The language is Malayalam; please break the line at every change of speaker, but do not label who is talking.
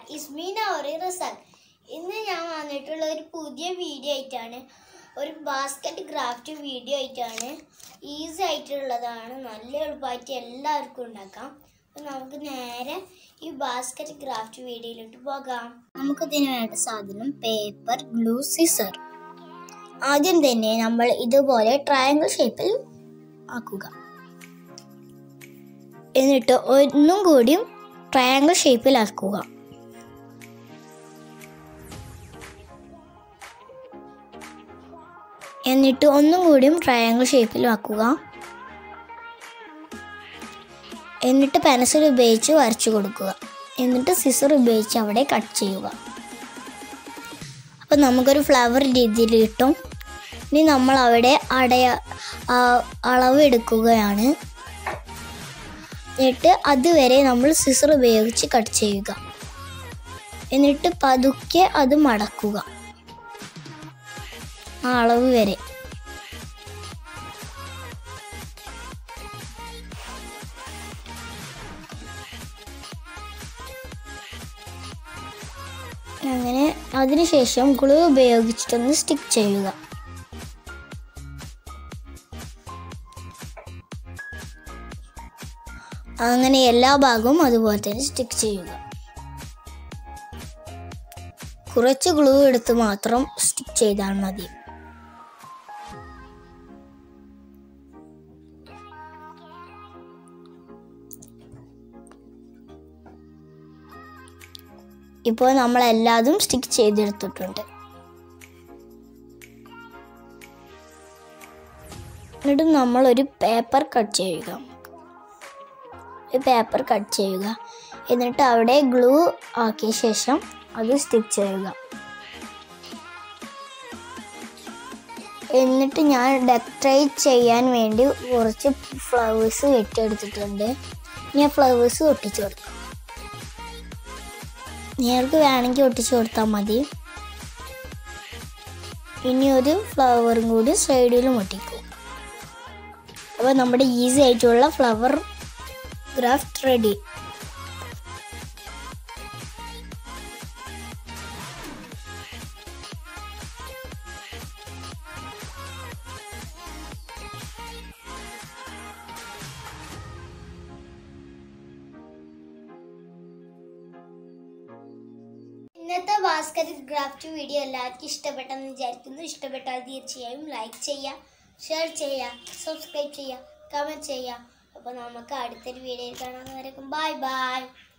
ഇസ്മീന ഒറി റസാഖ് ഇന്ന് ഞാൻ വന്നിട്ടുള്ള ഒരു പുതിയ വീഡിയോ ആയിട്ടാണ് ഒരു ബാസ്ക്കറ്റ് ക്രാഫ്റ്റ് വീഡിയോ ആയിട്ടാണ് ഈസി ആയിട്ടുള്ളതാണ് നല്ല എളുപ്പമായിട്ട് എല്ലാവർക്കും ഉണ്ടാക്കാം അപ്പം നമുക്ക് നേരെ ഈ ബാസ്ക്കറ്റ് ക്രാഫ്റ്റ് വീഡിയോയിലോട്ട് പോകാം നമുക്കിതിന് വേണ്ട സാധനം പേപ്പർ ഗ്ലൂ സിസർ ആദ്യം തന്നെ നമ്മൾ ഇതുപോലെ ട്രയാങ്കിൾ ഷേപ്പിൽ ആക്കുക എന്നിട്ട് ഒന്നും കൂടിയും ട്രയാങ്കിൾ ഷേപ്പിലാക്കുക എന്നിട്ട് ഒന്നും കൂടിയും ട്രയാങ്കിൾ ഷേപ്പിലാക്കുക എന്നിട്ട് പെൻസിൽ ഉപയോഗിച്ച് വരച്ചു കൊടുക്കുക എന്നിട്ട് സിസർ ഉപയോഗിച്ച് അവിടെ കട്ട് ചെയ്യുക അപ്പം നമുക്കൊരു ഫ്ലവർ രീതിയിൽ കിട്ടും ഇനി നമ്മൾ അവിടെ അടയ ആ, അളവ് എടുക്കുകയാണ് എന്നിട്ട് അതുവരെ നമ്മൾ സിസർ ഉപയോഗിച്ച് കട്ട് ചെയ്യുക എന്നിട്ട് പതുക്കെ അത് മടക്കുക ആ അളവ് വരെ അങ്ങനെ അതിനുശേഷം ഗ്ലൂ ഉപയോഗിച്ചിട്ടൊന്ന് സ്റ്റിക്ക് ചെയ്യുക അങ്ങനെ എല്ലാ ഭാഗവും അതുപോലെ തന്നെ സ്റ്റിക്ക് ചെയ്യുക കുറച്ച് ഗ്ലൂ എടുത്ത് മാത്രം സ്റ്റിക്ക് ചെയ്താൽ മതി ഇപ്പോൾ നമ്മൾ എല്ലാതും സ്റ്റിക്ക് ചെയ്തെടുത്തിട്ടുണ്ട് എന്നിട്ട് നമ്മൾ ഒരു പേപ്പർ കട്ട് ചെയ്യുക ഒരു പേപ്പർ കട്ട് ചെയ്യുക എന്നിട്ട് അവിടെ ഗ്ലൂ ആക്കിയ ശേഷം അത് സ്റ്റിക്ക് ചെയ്യുക എന്നിട്ട് ഞാൻ ഡെക്കറേറ്റ് ചെയ്യാൻ വേണ്ടി കുറച്ച് ഫ്ലവേഴ്സ് വെട്ടിയെടുത്തിട്ടുണ്ട് ഞാൻ ഫ്ലവേഴ്സ് ഒട്ടിച്ചു കൊടുക്കാം നിങ്ങൾക്ക് വേണമെങ്കിൽ ഒട്ടിച്ചു കൊടുത്താൽ മതി ഇനി ഒരു ഫ്ലവറും കൂടി സൈഡിലും ഒട്ടിക്കും അപ്പോൾ നമ്മുടെ ഈസി ആയിട്ടുള്ള ഫ്ലവർ ഗ്രാഫ്റ്റ് റെഡി ഇന്നത്തെ ബാസ്ക്കറ്റ് ക്രാഫ്റ്റ് വീഡിയോ എല്ലാവർക്കും ഇഷ്ടപ്പെട്ടെന്ന് വിചാരിക്കുന്നു ഇഷ്ടപ്പെട്ടാൽ തീർച്ചയായും ലൈക്ക് ചെയ്യുക ഷെയർ ചെയ്യുക സബ്സ്ക്രൈബ് ചെയ്യുക കമൻറ്റ് ചെയ്യുക അപ്പോൾ നമുക്ക് അടുത്തൊരു വീഡിയോയിൽ കാണാൻ വരക്കും ബൈ ബൈ